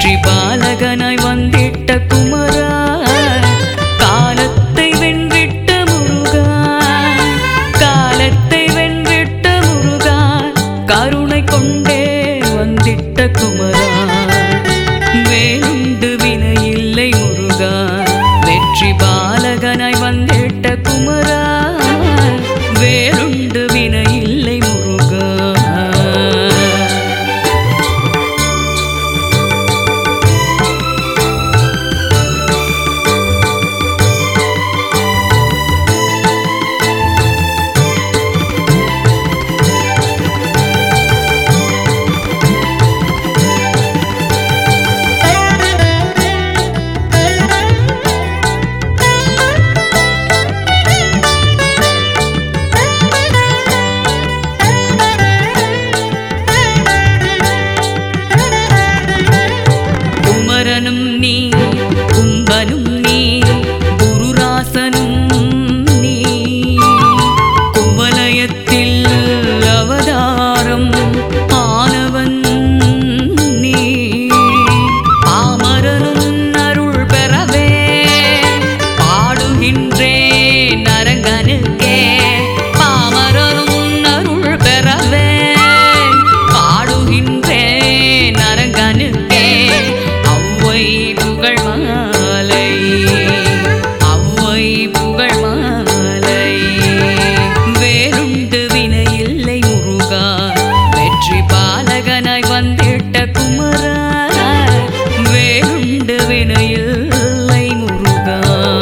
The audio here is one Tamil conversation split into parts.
வெற்றி பாலகனாய் வந்திட்ட குமரா காலத்தை வென்றிட்ட முருகா காலத்தை வென்றிட்ட முருகா கருணை கொண்டே வந்திட்ட குமரா வேலுண்டு வினையில்லை முருகா வெற்றி பாலகனாய் வந்திட்ட குமரா வேலுண்டு வினையில்லை முருகா குமரனும் நீ கும்பனும் நீ குருராசனும் நீ குவலயத்தில் அவதாரம் ஆனவன் நீ பாமரனும் அருள் பெறவே பாடுகின்றேன் அரங்கனுக்கே பாமரனும் அருள் பெறவே பாடுகின்றேன் அரங்கனுக்கே அவ்வை புகழ் மாலை அவ்வை புகழ் மாலை வேறுண்டு வினையில்லை முருகா வெற்றி பாலகனாய் வந்திட்ட குமரா வேறுண்டு வினையில்லை முருகா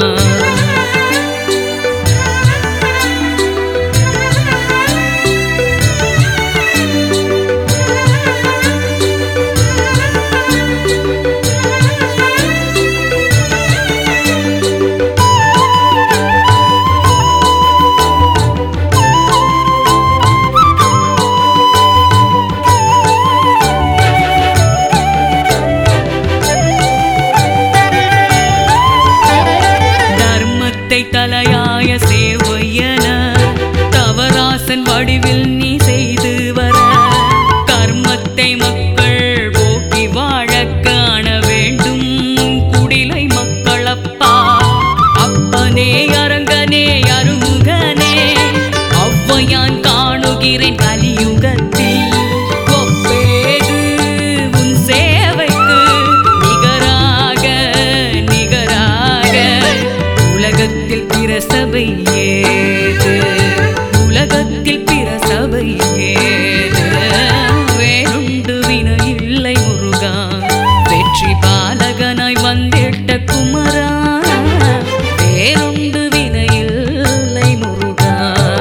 தர்மத்தை தலையாய சேவையன தவராசன் வடிவில் நீ செய்து வர கர்மத்தை மக்கள் போக்கி வாழக் காண வேண்டும் குடிலை மக்களப்பா அப்பனே அரங்கனே அருமுகனே ஔவையான் காணுகிறேன் கலியுகத்தில் ஒப்பேது உன் சேவைக்கு நிகராக நிகராக உலகத்தில் பிற சபை ஏது உலகத்தில் பிற சபை ஏது வேறுண்டு வினையில்லை முருகா வெற்றி பாலகனாய் வந்திட்ட குமரா வேறுண்டு வினையில்லை முருகா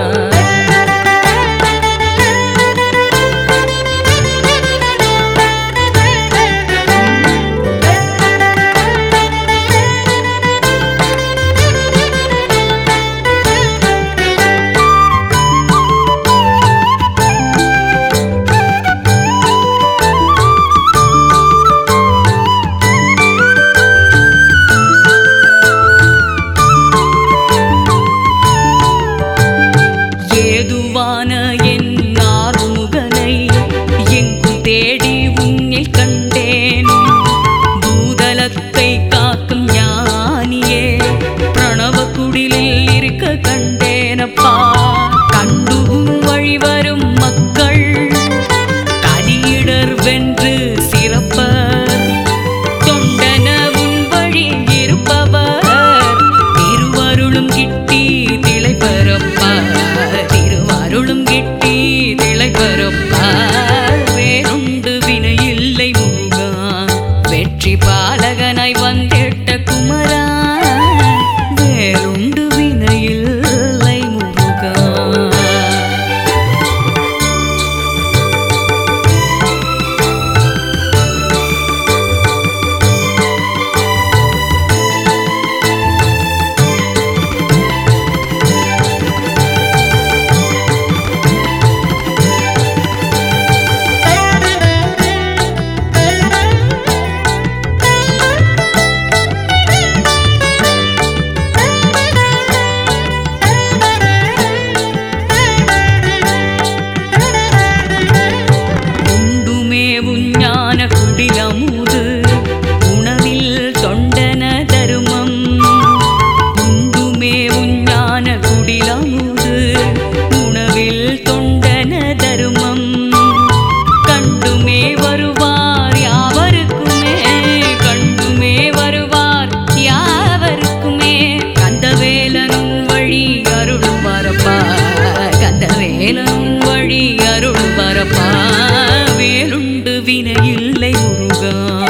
ஏதுவான என் ஆறுமுகனை எங்கும் தேடி உன்னில் கண்டேன் பூதலத்தை காக்கும் ஞானியே பிரணவ குடிலில் இருக்க கண்டேனப்பா கண்டுகும் வழிவரும் மக்கள் கலியிடர் வென்று சிறப்பர் தொண்டன உன் வழி இருப்பவர் திருவருளும் கிட்டி திளை பெறப்பார் திருவருளும் கிட்டி திளை பெறப்பார் வேறுண்டு வினையில்லை முருகா வெற்றி பாலகனாய் வந்திட்ட குமரா வேறுண்டு வினையில்லை முருகா உண்டுமே உஞ்ஞான குடிலமுது முருகா